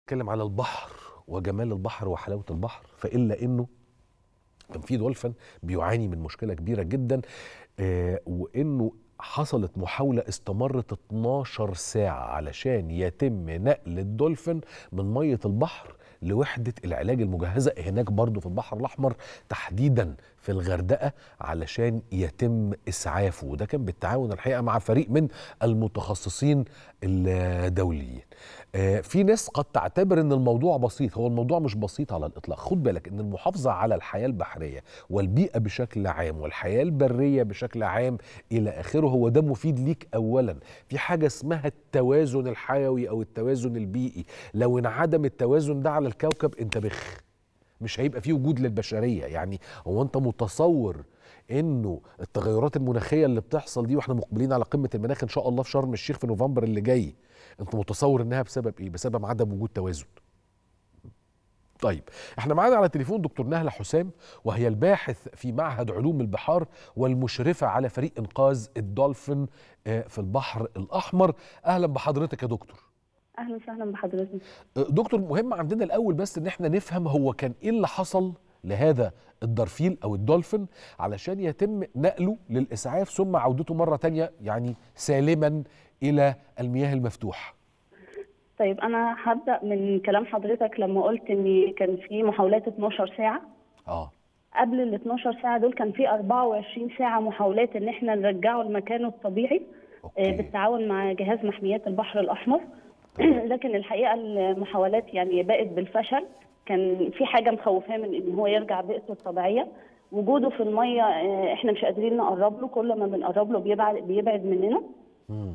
اتكلم على البحر وجمال البحر وحلاوه البحر فالا انه كان في دولفين بيعاني من مشكله كبيره جدا آه وانه حصلت محاوله استمرت 12 ساعه علشان يتم نقل الدولفين من ميه البحر لوحده العلاج المجهزه هناك برضو في البحر الاحمر تحديدا في الغردقه علشان يتم اسعافه وده كان بالتعاون الحقيقه مع فريق من المتخصصين الدوليين آه، في ناس قد تعتبر ان الموضوع بسيط هو الموضوع مش بسيط على الاطلاق خد بالك ان المحافظه على الحياه البحريه والبيئه بشكل عام والحياه البريه بشكل عام الى اخره هو ده مفيد ليك اولا في حاجه اسمها التوازن الحيوي او التوازن البيئي لو انعدم التوازن ده على الكوكب انت بخ مش هيبقى فيه وجود للبشريه يعني هو انت متصور انه التغيرات المناخيه اللي بتحصل دي واحنا مقبلين على قمه المناخ ان شاء الله في شرم الشيخ في نوفمبر اللي جاي انت متصور انها بسبب ايه بسبب عدم وجود توازن طيب احنا معانا على تليفون دكتور نهله حسام وهي الباحث في معهد علوم البحار والمشرفه على فريق انقاذ الدولفين آه، في البحر الاحمر اهلا بحضرتك يا دكتور اهلا وسهلا بحضرتك آه، دكتور مهم عندنا الاول بس ان احنا نفهم هو كان ايه اللي حصل لهذا الدرفيل او الدولفين علشان يتم نقله للاسعاف ثم عودته مره تانية يعني سالما الى المياه المفتوحه طيب انا هبدا من كلام حضرتك لما قلت ان كان في محاولات 12 ساعه اه قبل ال 12 ساعه دول كان في 24 ساعه محاولات ان احنا نرجعه لمكانه الطبيعي آه، اوكي بالتعاون مع جهاز محميات البحر الاحمر لكن الحقيقه المحاولات يعني بقت بالفشل كان في حاجه مخوفاه من ان هو يرجع بيئته الطبيعيه وجوده في الميه آه، احنا مش قادرين نقرب له كل ما بنقرب له بيبعد بيبعد مننا مم.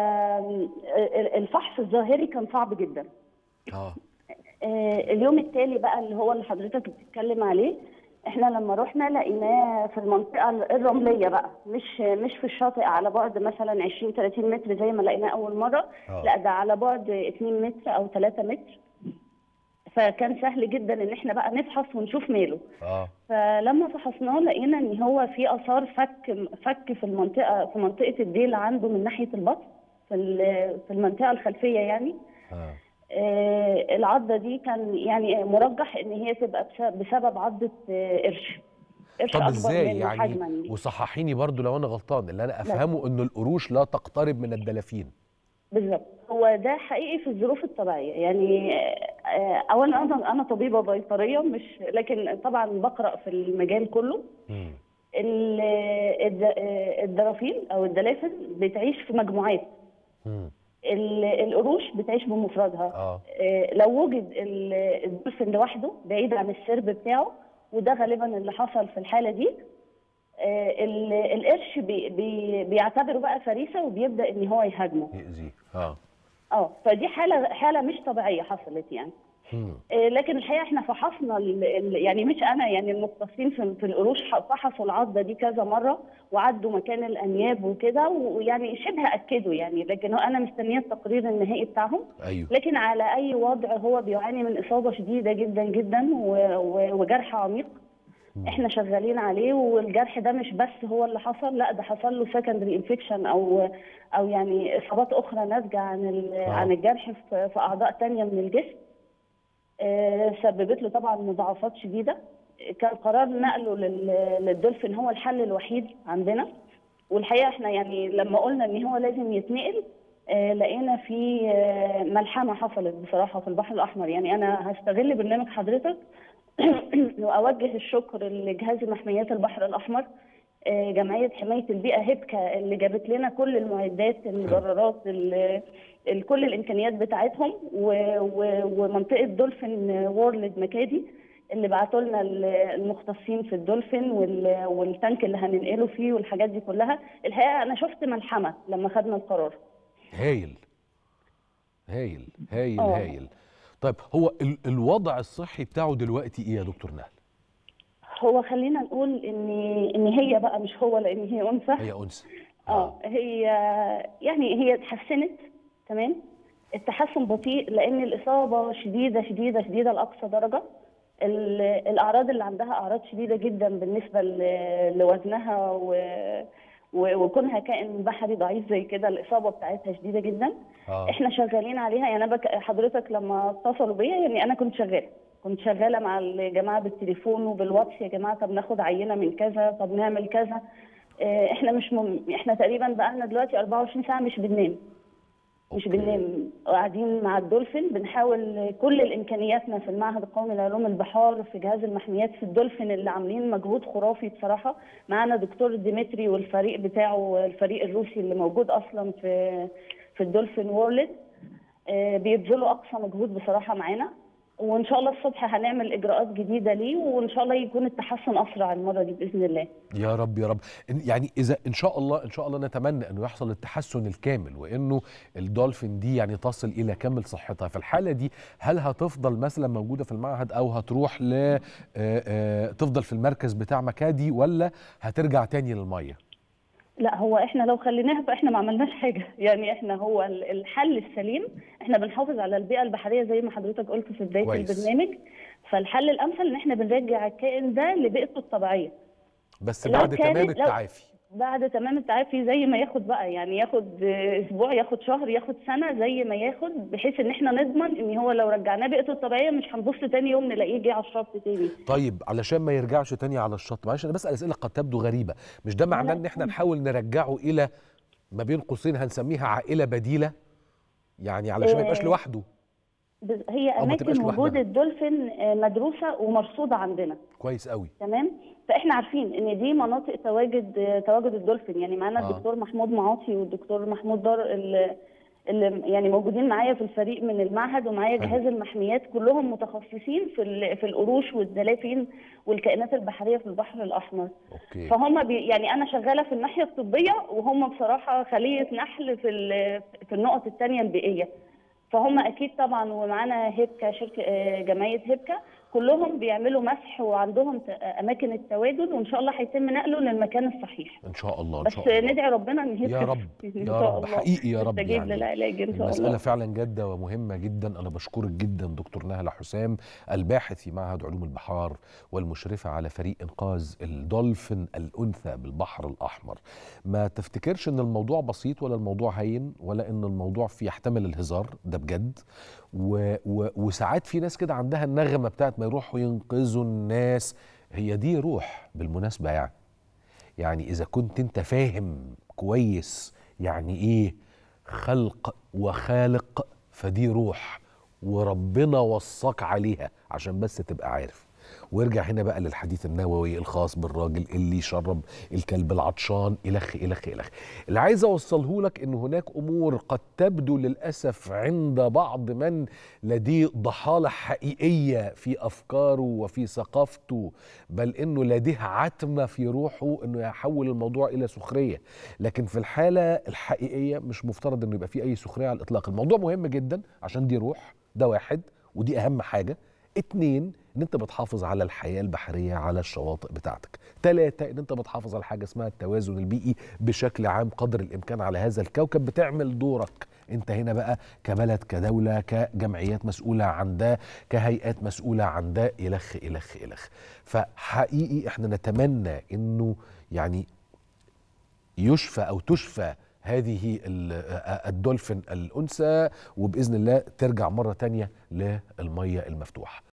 فالفحص الظاهري كان صعب جدا اه آه، اليوم التالي بقى اللي هو اللي حضرتك بتتكلم عليه احنا لما رحنا لقيناه في المنطقه الرمليه بقى مش مش في الشاطئ على بعد مثلا 20 30 متر زي ما لقيناه اول مره آه. لا ده على بعد 2 متر او 3 متر فكان سهل جدا ان احنا بقى نفحص ونشوف ماله اه فلما فحصناه لقينا ان هو في اثار فك فك في المنطقه في منطقه الديل عنده من ناحيه البطن في ال- في المنطقه الخلفيه يعني اه آه، العضه دي كان يعني مرجح ان هي تبقى بس- بسبب عضه آه، قرش قرش طب اكبر ازاي منه حجما يعني وصححيني برضو لو انا غلطان اللي انا لا. افهمه ان القروش لا تقترب من الدلافين بالظبط هو ده حقيقي في الظروف الطبيعيه يعني آه، اولا انا انا طبيبه بيطريه مش لكن طبعا بقرا في المجال كله مم. ال- الد- الدرافيل او الدلافين بتعيش في مجموعات مم. ال- القروش بتعيش بمفردها اه آه، لو وجد ال- الدولفين لوحده بعيد عن السرب بتاعه وده غالبا اللي حصل في الحاله دي آه، ال- القرش بي بي بيعتبره بقى فريسه وبيبدا ان هو يهاجمه يأذيه اه اه فدي حاله حاله مش طبيعيه حصلت يعني مم. آه، لكن الحقيقه احنا فحصنا ال- ال- يعني مش انا يعني المختصين في في القروش ح- فحصوا العضه دي كذا مره وعدوا مكان الانياب وكده ويعني شبه اكدوا يعني لكن هو انا مستنيه التقرير النهائي بتاعهم ايوه لكن على اي وضع هو بيعاني من اصابه شديده جدا جدا و- و- وجرح عميق احنا شغالين عليه والجرح ده مش بس هو اللي حصل لا ده حصل له سكندري انفكشن او او يعني اصابات اخرى ناتجه عن ال- آه. عن الجرح في في اعضاء تانية من الجسم آه، سببت له طبعا مضاعفات شديده كان قرار نقله لل- للدولفين هو الحل الوحيد عندنا والحقيقه احنا يعني لما قلنا ان هو لازم يتنقل آه، لقينا في آه، ملحمه حصلت بصراحه في البحر الاحمر يعني انا هستغل برنامج حضرتك واوجه الشكر لجهاز محميات البحر الاحمر آه، جمعيه حمايه البيئه هيبكا اللي جابت لنا كل المعدات المجررات ال- ال- كل الامكانيات بتاعتهم و- و- ومنطقه دولفين وورلد مكادي اللي بعتوا لنا ال- المختصين في الدولفين وال- والتانك اللي هننقله فيه والحاجات دي كلها الحقيقه انا شفت ملحمه لما خدنا القرار هايل هايل هايل آه. هايل طيب هو ال الوضع الصحي بتاعه دلوقتي ايه يا دكتور نهل هو خلينا نقول ان ان هي بقى مش هو لان هي انثى هي انثى اه هي يعني هي اتحسنت تمام التحسن بطيء لان الاصابه شديده شديده شديده لاقصى درجه ال- الاعراض اللي عندها اعراض شديده جدا بالنسبه ل- لوزنها و و- وكونها كائن بحري ضعيف زي كده الاصابه بتاعتها شديده جدا اه احنا شغالين عليها يعني انا بك... حضرتك لما اتصلوا بيا يعني انا كنت شغاله كنت شغاله مع الجماعه بالتليفون وبالواتس يا جماعه طب ناخد عينه من كذا طب نعمل كذا اه، احنا مش مم... احنا تقريبا بقالنا دلوقتي 24 ساعه مش بننام مش أوكي. بننام قاعدين مع الدولفين بنحاول كل الامكانياتنا في المعهد القومي لعلوم البحار في جهاز المحميات في الدولفين اللي عاملين مجهود خرافي بصراحه معانا دكتور ديمتري والفريق بتاعه الفريق الروسي اللي موجود اصلا في في الدولفين وورلد آه، بيبذلوا اقصى مجهود بصراحه معانا وان شاء الله الصبح هنعمل اجراءات جديده ليه وان شاء الله يكون التحسن اسرع المره دي باذن الله يا رب يا رب إن- يعني اذا ان شاء الله ان شاء الله نتمنى انه يحصل التحسن الكامل وانه الدولفين دي يعني تصل الى كامل صحتها في الحاله دي هل هتفضل مثلا موجوده في المعهد او هتروح ل آه، آه، تفضل في المركز بتاع مكادي ولا هترجع تاني للميه لا هو احنا لو خليناها فاحنا ما عملناش حاجه يعني احنا هو ال- الحل السليم احنا بنحافظ على البيئه البحريه زي ما حضرتك قلت في بدايه كويس. البرنامج فالحل الامثل ان احنا بنرجع الكائن ده لبيئته الطبيعيه بس لو بعد كانت- تمام لو- التعافي بعد تمام التعافي زي ما ياخد بقى يعني ياخد اسبوع ياخد شهر ياخد سنه زي ما ياخد بحيث ان احنا نضمن ان هو لو رجعناه بيئته الطبيعيه مش هنبص تاني يوم نلاقيه جه على الشط تاني طيب علشان ما يرجعش تاني على الشط معلش انا بسال اسئله قد تبدو غريبه مش ده معناه لا. ان احنا نحاول نرجعه الى ما بين قوسين هنسميها عائله بديله يعني علشان ما يبقاش آه، لوحده بز- هي أو ما تبقاش اماكن وجود لوحدها. الدولفين آه، مدروسه ومرصوده عندنا كويس قوي تمام فاحنا عارفين ان دي مناطق تواجد آه، تواجد الدولفين يعني معانا آه. الدكتور محمود معاطي والدكتور محمود دار اللي اللي يعني موجودين معايا في الفريق من المعهد ومعايا حلو. جهاز المحميات كلهم متخصصين في ال- في القروش والدلافين والكائنات البحريه في البحر الاحمر اوكي فهم بي يعني انا شغاله في الناحيه الطبيه وهم بصراحه خليه نحل في ال- في النقط الثانيه البيئيه فهم اكيد طبعا ومعانا هيبكا شركه آه، جمعيه هيبكا كلهم بيعملوا مسح وعندهم ت- اماكن التواجد وان شاء الله هيتم نقله للمكان الصحيح ان شاء الله ان بس شاء الله ندعي ربنا ان هيبكا يا رب إن يا شاء رب الله حقيقي يا رب تستجيب يعني للعلاج ان شاء المسألة الله فعلا جادة ومهمة جدا أنا بشكرك جدا دكتور نهلة حسام الباحث في معهد علوم البحار والمشرفة على فريق إنقاذ الدولفين الأنثى بالبحر الأحمر ما تفتكرش إن الموضوع بسيط ولا الموضوع هين ولا إن الموضوع فيه يحتمل الهزار ده بجد و و وساعات في ناس كده عندها النغمة بتاعت ما يروحوا ينقذوا الناس هي دي روح بالمناسبة يعني يعني إذا كنت أنت فاهم كويس يعني إيه خلق وخالق فدي روح وربنا وصاك عليها عشان بس تبقى عارف وارجع هنا بقى للحديث النووي الخاص بالراجل اللي شرب الكلب العطشان الخ الخ الخ اللي عايز اوصله لك ان هناك امور قد تبدو للاسف عند بعض من لديه ضحاله حقيقيه في افكاره وفي ثقافته بل انه لديه عتمه في روحه انه يحول الموضوع الى سخريه لكن في الحاله الحقيقيه مش مفترض انه يبقى في اي سخريه على الاطلاق الموضوع مهم جدا عشان دي روح ده واحد ودي اهم حاجه اتنين ان انت بتحافظ على الحياه البحريه على الشواطئ بتاعتك تلاتة ان انت بتحافظ على حاجه اسمها التوازن البيئي بشكل عام قدر الامكان على هذا الكوكب بتعمل دورك انت هنا بقى كبلد كدوله كجمعيات مسؤوله عن ده كهيئات مسؤوله عن ده الخ الخ الخ فحقيقي احنا نتمنى انه يعني يشفى او تشفى هذه ال- الدولفين الانثى وباذن الله ترجع مره تانية للميه المفتوحه